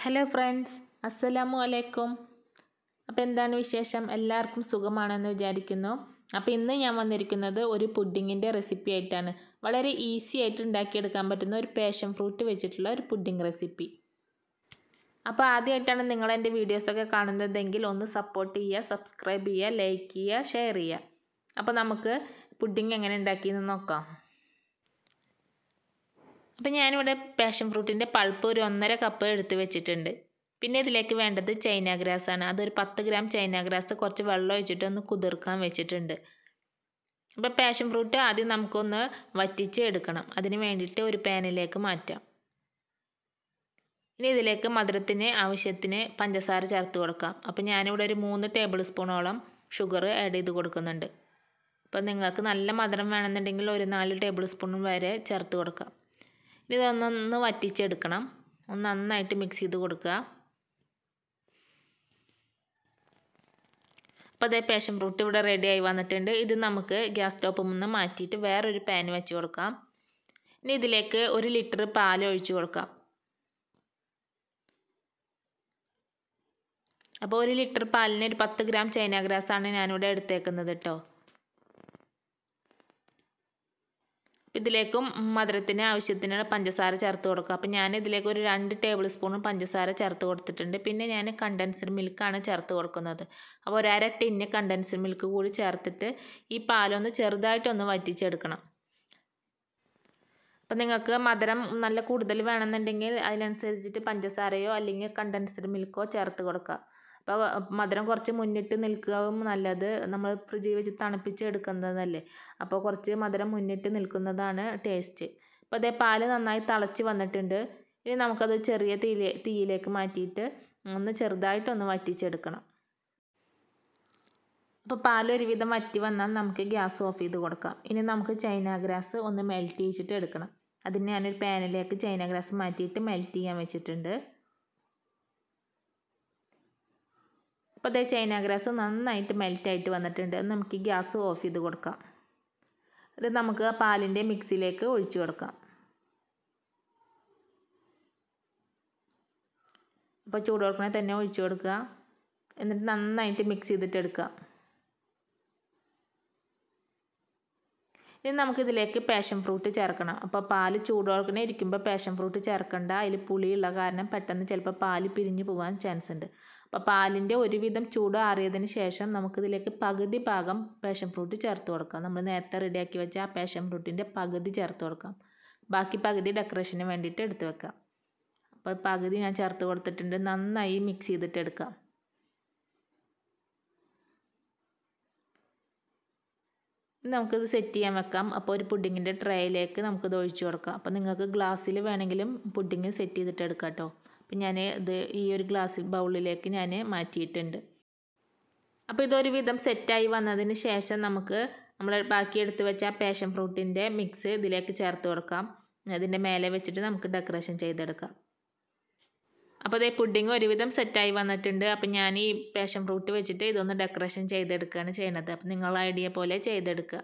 hello friends അസ്സലാമു അലൈക്കും അപ്പോൾ എന്താണ് വിശേഷം എല്ലാവർക്കും സുഖമാണെന്ന് വിചാരിക്കുന്നു അപ്പോൾ ഇന്ന് ഞാൻ വന്നിരിക്കുന്നത് ഒരു പുഡിങ്ങിൻ്റെ റെസിപ്പി ആയിട്ടാണ് വളരെ ഈസി ആയിട്ട് ഉണ്ടാക്കിയെടുക്കാൻ പറ്റുന്ന ഒരു പാഷൻ ഫ്രൂട്ട് വെച്ചിട്ടുള്ള ഒരു പുഡിംഗ് റെസിപ്പി അപ്പോൾ ആദ്യമായിട്ടാണ് നിങ്ങൾ എൻ്റെ വീഡിയോസൊക്കെ കാണുന്നതെങ്കിൽ ഒന്ന് സപ്പോർട്ട് ചെയ്യുക സബ്സ്ക്രൈബ് ചെയ്യുക ലൈക്ക് ചെയ്യുക ഷെയർ ചെയ്യുക അപ്പോൾ നമുക്ക് പുഡിംഗ് എങ്ങനെ ഉണ്ടാക്കിയെന്ന് നോക്കാം അപ്പോൾ ഞാനിവിടെ പാഷൻ ഫ്രൂട്ടിൻ്റെ പൾപ്പ് ഒരു ഒന്നര കപ്പ് എടുത്ത് വെച്ചിട്ടുണ്ട് പിന്നെ ഇതിലേക്ക് വേണ്ടത് ചൈന ഗ്രാസ് ആണ് അതൊരു പത്ത് ഗ്രാം ചൈന ഗ്രാസ് കുറച്ച് വെള്ളം ഒഴിച്ചിട്ട് ഒന്ന് കുതിർക്കാൻ വെച്ചിട്ടുണ്ട് അപ്പോൾ പാഷൻ ഫ്രൂട്ട് ആദ്യം നമുക്കൊന്ന് വറ്റിച്ച് എടുക്കണം അതിന് വേണ്ടിയിട്ട് ഒരു പാനിലേക്ക് മാറ്റാം ഇനി ഇതിലേക്ക് മധുരത്തിന് ആവശ്യത്തിന് പഞ്ചസാര ചേർത്ത് കൊടുക്കാം അപ്പോൾ ഞാനിവിടെ ഒരു മൂന്ന് ടേബിൾ സ്പൂണോളം ഷുഗർ ആഡ് ചെയ്ത് കൊടുക്കുന്നുണ്ട് അപ്പോൾ നിങ്ങൾക്ക് നല്ല മധുരം വേണമെന്നുണ്ടെങ്കിൽ ഒരു നാല് ടേബിൾ സ്പൂൺ വരെ ചേർത്ത് കൊടുക്കാം ഇനി ഇതൊന്നൊന്ന് വറ്റിച്ചെടുക്കണം ഒന്ന് നന്നായിട്ട് മിക്സ് ചെയ്ത് കൊടുക്കുക അപ്പോൾ അതേ പാഷൻ ഫ്രൂട്ട് ഇവിടെ റെഡി ആയി വന്നിട്ടുണ്ട് ഇത് നമുക്ക് ഗ്യാസ് സ്റ്റോപ്പിൽ നിന്ന് മാറ്റിയിട്ട് വേറൊരു പാൻ വെച്ച് കൊടുക്കാം ഇനി ഇതിലേക്ക് ഒരു ലിറ്റർ പാൽ ഒഴിച്ച് കൊടുക്കാം അപ്പോൾ ഒരു ലിറ്റർ പാലിന് ഒരു പത്ത് ഗ്രാം ചൈന ഗ്രാസ് ആണ് ഞാനിവിടെ എടുത്തേക്കുന്നത് കേട്ടോ ഇതിലേക്കും മധുരത്തിന് ആവശ്യത്തിന് പഞ്ചസാര ചേർത്ത് കൊടുക്കുക അപ്പോൾ ഞാൻ ഇതിലേക്ക് ഒരു രണ്ട് ടേബിൾ സ്പൂൺ പഞ്ചസാര ചേർത്ത് കൊടുത്തിട്ടുണ്ട് പിന്നെ ഞാൻ കണ്ടൻസ്ഡ് മിൽക്കാണ് ചേർത്ത് കൊടുക്കുന്നത് അപ്പോൾ ഒരു അര ടിന്ന് കണ്ടൻസ്ഡ് മിൽക്ക് കൂടി ചേർത്തിട്ട് ഈ പാലൊന്ന് ചെറുതായിട്ടൊന്ന് വറ്റിച്ചെടുക്കണം അപ്പോൾ നിങ്ങൾക്ക് മധുരം നല്ല കൂടുതൽ വേണമെന്നുണ്ടെങ്കിൽ അതിനനുസരിച്ചിട്ട് പഞ്ചസാരയോ അല്ലെങ്കിൽ കണ്ടൻസ്ഡ് മിൽക്കോ ചേർത്ത് കൊടുക്കുക അപ്പോൾ മധുരം കുറച്ച് മുന്നിട്ട് നിൽക്കുകയും നല്ലത് നമ്മൾ ഫ്രിഡ്ജിൽ വെച്ച് തണുപ്പിച്ച് എടുക്കുന്നതല്ലേ അപ്പോൾ കുറച്ച് മധുരം മുന്നിട്ട് നിൽക്കുന്നതാണ് ടേസ്റ്റ് അപ്പോൾ അതേ പാല് നന്നായി തിളച്ച് വന്നിട്ടുണ്ട് ഇനി നമുക്കത് ചെറിയ തീയിലേ തീയിലേക്ക് മാറ്റിയിട്ട് ഒന്ന് ചെറുതായിട്ടൊന്ന് വറ്റിച്ചെടുക്കണം അപ്പോൾ പാൽ ഒരുവിധം വറ്റി വന്നാൽ നമുക്ക് ഗ്യാസ് ഓഫ് ചെയ്ത് കൊടുക്കാം ഇനി നമുക്ക് ചൈന ഗ്രാസ് ഒന്ന് മെൽറ്റ് ചെയ്യിച്ചിട്ട് എടുക്കണം അതിന് ഞാനൊരു പാനിലേക്ക് ചൈന ഗ്രാസ് മാറ്റിയിട്ട് മെൽറ്റ് ചെയ്യാൻ വെച്ചിട്ടുണ്ട് അപ്പോൾ അതേ ചൈന ഗ്രാസ് നന്നായിട്ട് മെൽറ്റായിട്ട് വന്നിട്ടുണ്ട് നമുക്ക് ഗ്യാസ് ഓഫ് ചെയ്ത് കൊടുക്കാം ഇത് നമുക്ക് പാലിൻ്റെ മിക്സിയിലേക്ക് ഒഴിച്ചു കൊടുക്കാം അപ്പോൾ ചൂട് കൊടുക്കണേ തന്നെ ഒഴിച്ചു കൊടുക്കുക എന്നിട്ട് നന്നായിട്ട് മിക്സ് ചെയ്തിട്ട് എടുക്കുക ഇനി നമുക്കിതിലേക്ക് പാഷൻ ഫ്രൂട്ട് ചേർക്കണം അപ്പോൾ പാല് ചൂടോടെ ഇരിക്കുമ്പോൾ പാഷൻ ഫ്രൂട്ട് ചേർക്കണ്ട അതിൽ പുളിയുള്ള കാരണം പെട്ടെന്ന് ചിലപ്പോൾ പാല് പിരിഞ്ഞു പോകാൻ ചാൻസ് ഉണ്ട് അപ്പോൾ പാലിൻ്റെ ഒരുവിധം ചൂട് ആറിയതിന് ശേഷം നമുക്കിതിലേക്ക് പകുതി ഭാഗം പാഷൻ ഫ്രൂട്ട് ചേർത്ത് കൊടുക്കാം നമ്മൾ നേരത്തെ റെഡിയാക്കി വെച്ച ആ പാഷൻ ഫ്രൂട്ടിൻ്റെ പകുതി ചേർത്ത് കൊടുക്കാം ബാക്കി പകുതി ഡെക്കറേഷന് വേണ്ടിയിട്ട് എടുത്ത് വെക്കാം അപ്പോൾ പകുതി ഞാൻ ചേർത്ത് കൊടുത്തിട്ടുണ്ട് നന്നായി മിക്സ് ചെയ്തിട്ട് എടുക്കാം നമുക്കിത് സെറ്റ് ചെയ്യാൻ വെക്കാം അപ്പോൾ ഒരു പുഡിങ്ങിൻ്റെ ട്രേയിലേക്ക് നമുക്കിത് ഒഴിച്ചു കൊടുക്കാം അപ്പോൾ നിങ്ങൾക്ക് ഗ്ലാസ്സിൽ വേണമെങ്കിലും പുഡിങ് സെറ്റ് ചെയ്തിട്ട് എടുക്കാം കേട്ടോ അപ്പം ഞാൻ ഇത് ഈ ഒരു ഗ്ലാസ്സിൽ ബൗളിലേക്ക് ഞാൻ മാറ്റിയിട്ടുണ്ട് അപ്പോൾ ഇതൊരു വിധം സെറ്റായി വന്നതിന് ശേഷം നമുക്ക് നമ്മൾ ബാക്കി എടുത്ത് വെച്ച പാഷൻ ഫ്രൂട്ടിൻ്റെ മിക്സ് ഇതിലേക്ക് ചേർത്ത് കൊടുക്കാം അതിൻ്റെ മേലെ വെച്ചിട്ട് നമുക്ക് ഡെക്കറേഷൻ ചെയ്തെടുക്കാം അപ്പോൾ അതേ പുഡിങ് ഒരുവിധം സെറ്റായി വന്നിട്ടുണ്ട് അപ്പോൾ ഞാൻ ഈ പാഷൻ ഫ്രൂട്ട് വെച്ചിട്ട് ഇതൊന്ന് ഡെക്കറേഷൻ ചെയ്തെടുക്കുകയാണ് ചെയ്യുന്നത് അപ്പോൾ നിങ്ങൾ ഐഡിയ പോലെ ചെയ്തെടുക്കുക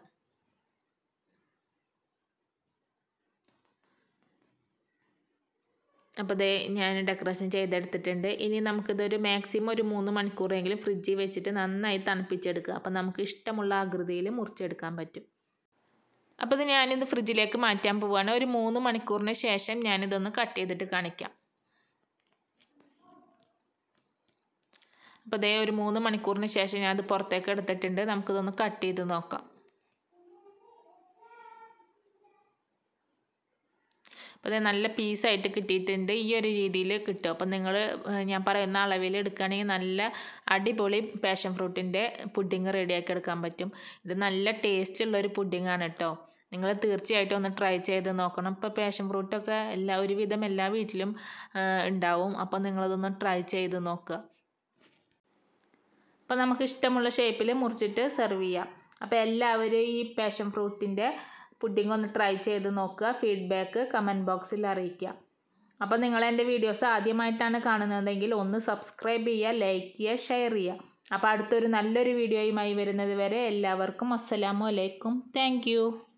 അപ്പോൾ ഇതേ ഞാൻ ഡെക്കറേഷൻ ചെയ്തെടുത്തിട്ടുണ്ട് ഇനി നമുക്കിതൊരു മാക്സിമം ഒരു മൂന്ന് മണിക്കൂറെങ്കിലും ഫ്രിഡ്ജിൽ വെച്ചിട്ട് നന്നായി തണുപ്പിച്ചെടുക്കുക അപ്പോൾ നമുക്ക് ഇഷ്ടമുള്ള ആകൃതിയിൽ മുറിച്ചെടുക്കാൻ പറ്റും അപ്പോൾ ഇത് ഞാനിത് ഫ്രിഡ്ജിലേക്ക് മാറ്റാൻ പോവുകയാണ് ഒരു മൂന്ന് മണിക്കൂറിന് ശേഷം ഞാനിതൊന്ന് കട്ട് ചെയ്തിട്ട് കാണിക്കാം അപ്പോൾ ഇതേ ഒരു മൂന്ന് മണിക്കൂറിന് ശേഷം ഞാനത് പുറത്തേക്ക് എടുത്തിട്ടുണ്ട് നമുക്കിതൊന്ന് കട്ട് ചെയ്ത് നോക്കാം അപ്പോൾ അത് നല്ല പീസായിട്ട് കിട്ടിയിട്ടുണ്ട് ഈ ഒരു രീതിയിൽ കിട്ടും അപ്പം നിങ്ങൾ ഞാൻ പറയുന്ന അളവിൽ എടുക്കുകയാണെങ്കിൽ നല്ല അടിപൊളി പാഷൻ ഫ്രൂട്ടിൻ്റെ പുഡിങ് റെഡിയാക്കി എടുക്കാൻ പറ്റും ഇത് നല്ല ടേസ്റ്റ് ഉള്ളൊരു പുഡിങ്ങാണ് കേട്ടോ നിങ്ങൾ തീർച്ചയായിട്ടും ഒന്ന് ട്രൈ ചെയ്ത് നോക്കണം ഇപ്പോൾ പാഷൻ ഫ്രൂട്ടൊക്കെ എല്ലാ ഒരുവിധം എല്ലാ വീട്ടിലും ഉണ്ടാവും അപ്പോൾ നിങ്ങളതൊന്ന് ട്രൈ ചെയ്ത് നോക്കുക അപ്പോൾ നമുക്ക് ഇഷ്ടമുള്ള ഷേപ്പിൽ മുറിച്ചിട്ട് സെർവ് ചെയ്യാം അപ്പോൾ എല്ലാവരും ഈ പാഷൻ ഫ്രൂട്ടിൻ്റെ പുഡിംഗ് ഒന്ന് ട്രൈ ചെയ്ത് നോക്കുക ഫീഡ്ബാക്ക് കമൻറ്റ് ബോക്സിൽ അറിയിക്കുക അപ്പോൾ നിങ്ങൾ എൻ്റെ വീഡിയോസ് ആദ്യമായിട്ടാണ് കാണുന്നതെങ്കിൽ ഒന്ന് സബ്സ്ക്രൈബ് ചെയ്യുക ലൈക്ക് ചെയ്യുക ഷെയർ ചെയ്യുക അപ്പോൾ അടുത്തൊരു നല്ലൊരു വീഡിയോയുമായി വരുന്നത് വരെ എല്ലാവർക്കും അസ്സലാമു അലൈക്കും താങ്ക്